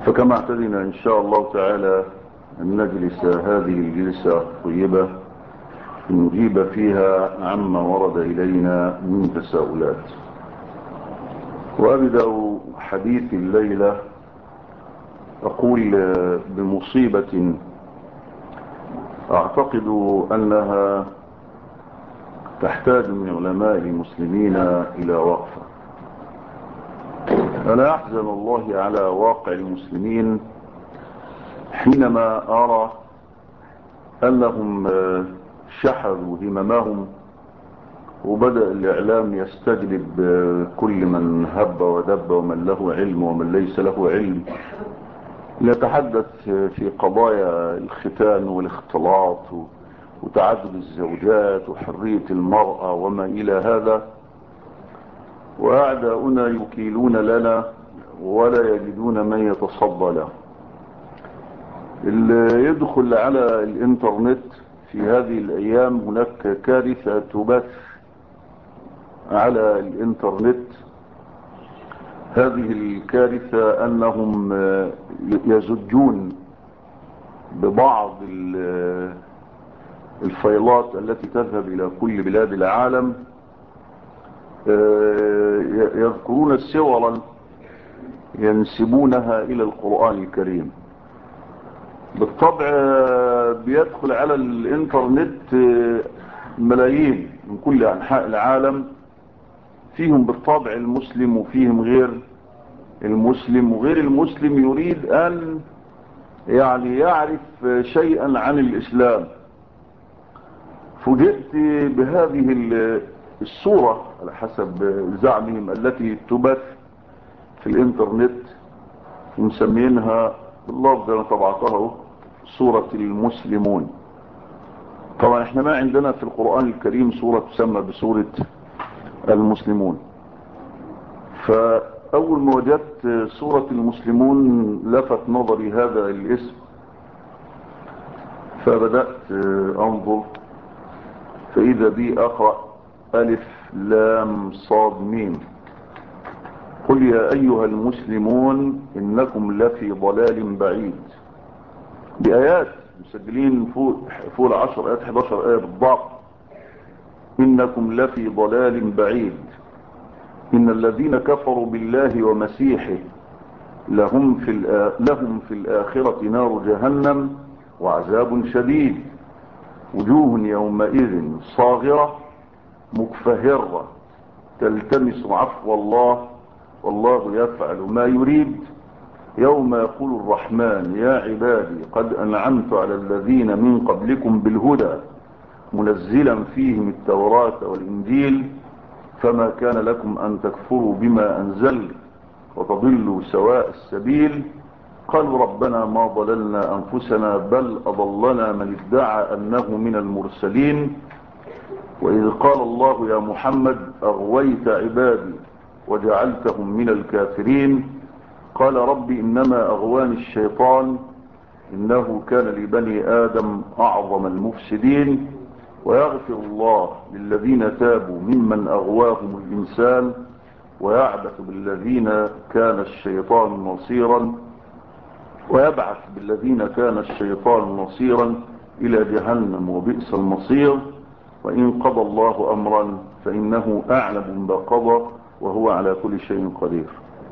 فكما اعتدنا إن شاء الله تعالى أن نجلس هذه الجلسة الطيبة نجيب فيها عما ورد إلينا من تساؤلات وأبدأ حديث الليلة أقول بمصيبة أعتقد أنها تحتاج من علماء المسلمين إلى وقفة أنا أحزن الله على واقع المسلمين حينما أرى أنهم شحذوا هممهم وبدأ الإعلام يستجلب كل من هب ودب ومن له علم ومن ليس له علم يتحدث في قضايا الختان والاختلاط وتعدد الزوجات وحرية المرأة وما إلى هذا وأعداؤنا يكيلون لنا ولا يجدون من يتصدى له اللي يدخل على الانترنت في هذه الأيام هناك كارثة تبث على الانترنت هذه الكارثة أنهم يزجون ببعض الفيلات التي تذهب إلى كل بلاد العالم يذكرون صورا ينسبونها إلى القرآن الكريم بالطبع بيدخل على الانترنت ملايين من كل أنحاء العالم فيهم بالطبع المسلم وفيهم غير المسلم وغير المسلم يريد أن يعني يعرف شيئا عن الإسلام فوجئت بهذه الصورة على حسب زعمهم التي تبث في الانترنت ومسمينها باللفظ انا طبعتها سورة المسلمون طبعا احنا ما عندنا في القرآن الكريم سورة تسمى بسورة المسلمون فأول ما وجدت سورة المسلمون لفت نظري هذا الاسم فبدأت أنظر فإذا بي أقرأ ألف لام صاد ميم قل يا أيها المسلمون إنكم لفي ضلال بعيد بآيات مسجلين فوق, فوق العشر آيات 11 آية بالضبط إنكم لفي ضلال بعيد إن الذين كفروا بالله ومسيحه لهم في, لهم في الآخرة نار جهنم وعذاب شديد وجوه يومئذ صاغرة مكفهرة تلتمس عفو الله والله يفعل ما يريد يوم يقول الرحمن يا عبادي قد أنعمت على الذين من قبلكم بالهدى منزلا فيهم التوراة والإنجيل فما كان لكم أن تكفروا بما أنزل وتضلوا سواء السبيل قالوا ربنا ما ضللنا أنفسنا بل أضلنا من ادعى أنه من المرسلين وإذ قال الله يا محمد أغويت عبادي وجعلتهم من الكافرين قال رب إنما أغواني الشيطان إنه كان لبني آدم أعظم المفسدين ويغفر الله للذين تابوا ممن أغواهم الإنسان ويعبث بالذين كان الشيطان نصيرا ويبعث بالذين كان الشيطان نصيرا إلى جهنم وبئس المصير وإن قضى الله أمرا فإنه أعلم بقضى وهو على كل شيء قدير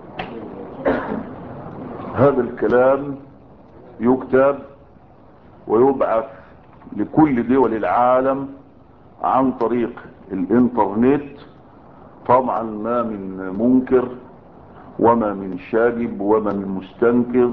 هذا الكلام يكتب ويبعث لكل دول العالم عن طريق الانترنت طبعا ما من منكر وما من شاجب وما من مستنكر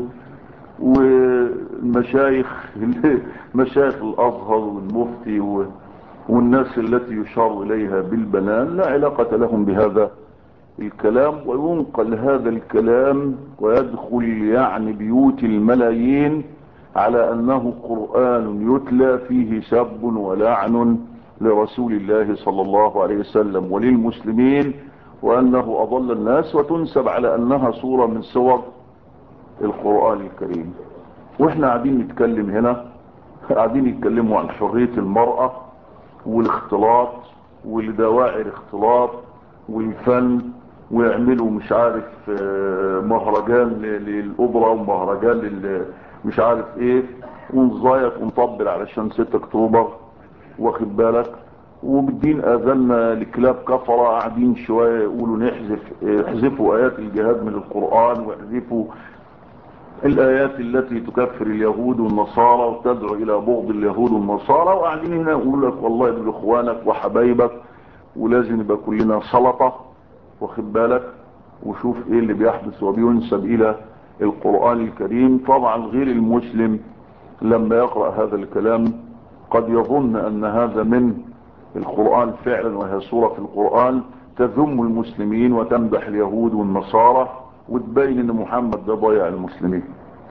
والمشايخ مشايخ الازهر والمفتي والناس التي يشار اليها بالبنان لا علاقة لهم بهذا الكلام وينقل هذا الكلام ويدخل يعني بيوت الملايين على انه قرآن يتلى فيه سب ولعن لرسول الله صلى الله عليه وسلم وللمسلمين وانه اضل الناس وتنسب على انها صورة من صور القرآن الكريم واحنا قاعدين نتكلم هنا قاعدين يتكلموا عن حرية المرأة والاختلاط والدواعي الاختلاط والفن ويعملوا مش عارف مهرجان للأوبرا ومهرجان لل مش عارف ايه ونزايط ونطبل علشان 6 اكتوبر واخد بالك وبالدين اذلنا لكلاب كفرة قاعدين شوية يقولوا نحذف احذفوا ايات الجهاد من القرآن واحذفوا الايات التي تكفر اليهود والنصارى وتدعو الى بغض اليهود والنصارى وقاعدين هنا يقول لك والله دول اخوانك وحبايبك ولازم يبقى كلنا سلطة واخد بالك وشوف ايه اللي بيحدث وبينسب الى القرآن الكريم طبعا غير المسلم لما يقرأ هذا الكلام قد يظن ان هذا من القرآن فعلا وهي سورة في القرآن تذم المسلمين وتمدح اليهود والنصارى وتبين ان محمد ده ضيع المسلمين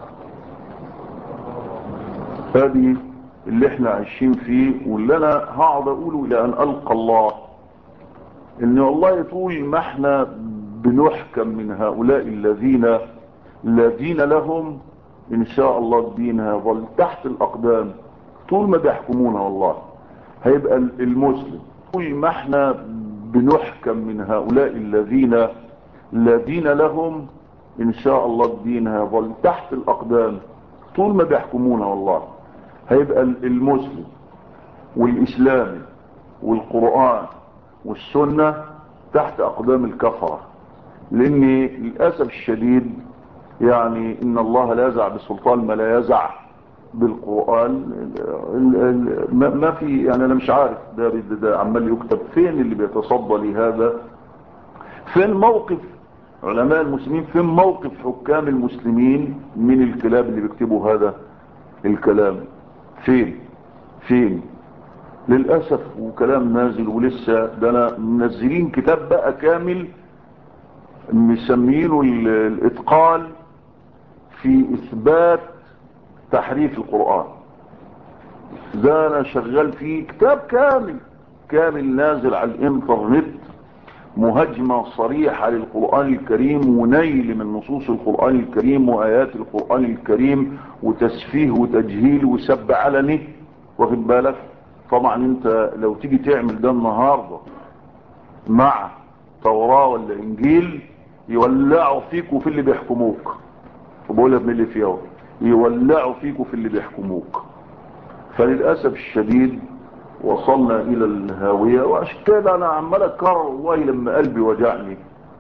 هذه اللي احنا عايشين فيه واللي انا هقعد اقوله الى ان القى الله ان والله طول ما احنا بنحكم من هؤلاء الذين لا دين لهم ان شاء الله الدين هيظل تحت الاقدام طول ما بيحكمونا والله هيبقى المسلم طول ما احنا بنحكم من هؤلاء الذين لا دين لهم ان شاء الله الدين هيظل تحت الاقدام طول ما بيحكمونا والله هيبقى المسلم والاسلامي والقرآن والسنة تحت اقدام الكفرة لان للأسف الشديد يعني ان الله لا يزع بالسلطان ما لا يزع بالقرآن ما في يعني انا مش عارف ده, ده عمال يكتب فين اللي بيتصدى لهذا فين موقف علماء المسلمين فين موقف حكام المسلمين من الكلاب اللي بيكتبوا هذا الكلام فين فين للأسف وكلام نازل ولسه ده انا منزلين كتاب بقى كامل مسمينه الاتقال في اثبات تحريف القرآن ده انا شغال فيه كتاب كامل كامل نازل على الانترنت مهاجمة صريحة للقرآن الكريم ونيل من نصوص القرآن الكريم وآيات القرآن الكريم وتسفيه وتجهيل وسب علني واخد بالك طبعا انت لو تيجي تعمل ده النهاردة مع توراة ولا انجيل يولعوا فيك وفي اللي بيحكموك وبقولها من اللي فيها يولعوا فيك وفي اللي بيحكموك فللأسف الشديد وصلنا الى الهاوية وعشان كده انا عمال اكرر والله لما قلبي وجعني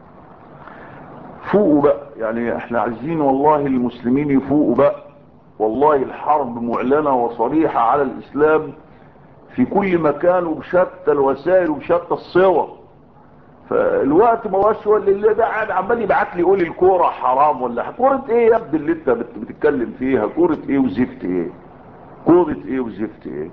فوقوا بقى يعني احنا عايزين والله المسلمين يفوقوا بقى والله الحرب معلنة وصريحة على الاسلام في كل مكان وبشتى الوسائل وبشتى الصور فالوقت ما هوش اللي ده قاعد عمال يبعت لي يقول الكوره حرام ولا كوره ايه يا ابني اللي انت بتتكلم فيها كوره ايه وزفت ايه كوره ايه وزفت ايه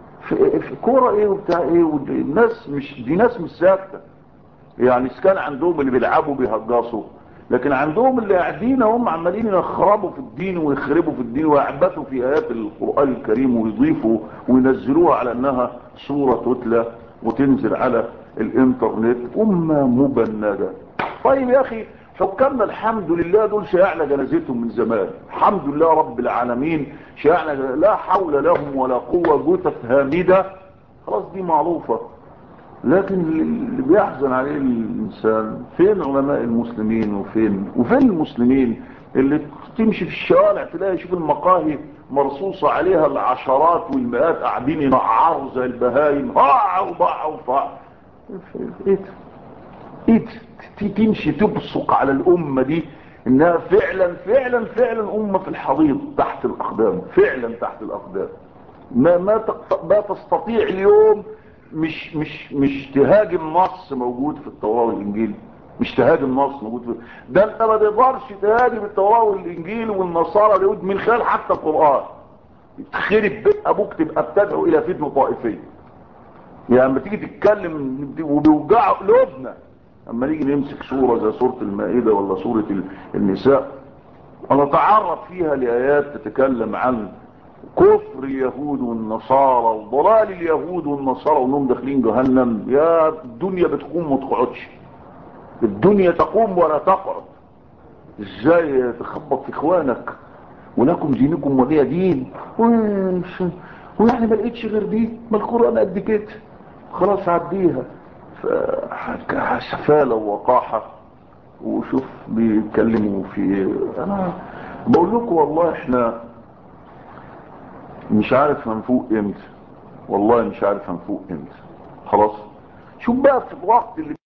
في كوره ايه وبتاع ايه الناس مش دي ناس مش ثابته يعني كان عندهم اللي بيلعبوا بيهجصوا لكن عندهم اللي قاعدين هم عمالين يخربوا في الدين ويخربوا في الدين ويعبثوا في ايات القران الكريم ويضيفوا وينزلوها على انها صوره تتلى وتنزل على الانترنت امه مبنده طيب يا اخي حكامنا الحمد لله دول شيعنا جنازتهم من زمان الحمد لله رب العالمين شيعنا لا حول لهم ولا قوة جثث هامدة خلاص دي معروفة لكن اللي بيحزن عليه الانسان فين علماء المسلمين وفين وفين المسلمين اللي تمشي في الشوارع تلاقي شوف المقاهي مرصوصة عليها العشرات والمئات قاعدين ينعروا زي البهايم ها وباع وفاع ايه ايه تمشي تبصق على الامة دي انها فعلا فعلا فعلا امة في الحضيض تحت الاقدام فعلا تحت الاقدام ما ما ما تستطيع اليوم مش مش مش تهاجم نص موجود في التوراة والانجيل مش تهاجم نص موجود في ده انت ما تقدرش تهاجم التوراة والانجيل والنصارى اليهود من خلال حتى القرآن تخرب بيت ابوك تبقى بتدعو الى فتنة طائفية يعني لما تيجي تتكلم وبيوجعوا قلوبنا اما نيجي نمسك صورة زي صورة المائدة ولا صورة النساء ونتعرف فيها لآيات تتكلم عن كفر اليهود والنصارى وضلال اليهود والنصارى وانهم داخلين جهنم يا الدنيا بتقوم ما تقعدش الدنيا تقوم ولا تقعد ازاي تخبط في اخوانك ولكم دينكم ولي دين ويعني ما لقيتش غير دي ما القرآن قد كده خلاص عديها سفالة ووقاحة وشوف بيتكلموا في انا بقول لكم والله احنا مش عارف هنفوق امتى والله مش عارف هنفوق امتى خلاص شوف بقى في الوقت اللي